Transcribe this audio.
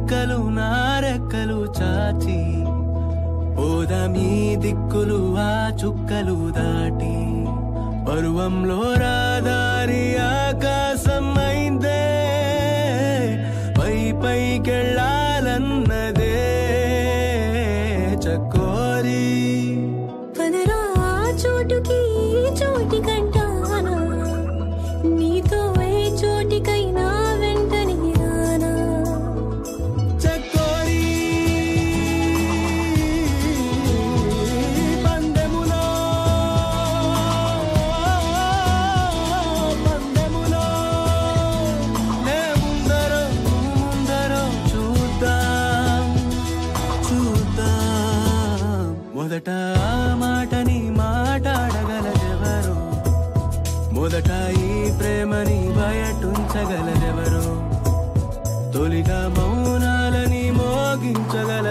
రెక్కలు నా రెక్కలు చాచి పోదమీ దిక్కులు ఆ చుక్కలు దాటి పరువంలో రాదారి ఆకాశం అయిందే పై పైకెళ్ళాలన్నదే చకోరీ పదరా ఆ చోటుకి ఈ చోటి కంటానా నీతో ఏ చోటికైనా వెంటనే రానా చకోరీ పందెములో పందెములో నే ముందరో నువ్వు ముందరో చూద్దాం చూద్దాం మొదట ఆ మాటని మాట్లాడగలదెవరు మొదట ఈ ప్రేమని బయటుంచగలదెవరు తొలిగా మౌనాలని మోగించగల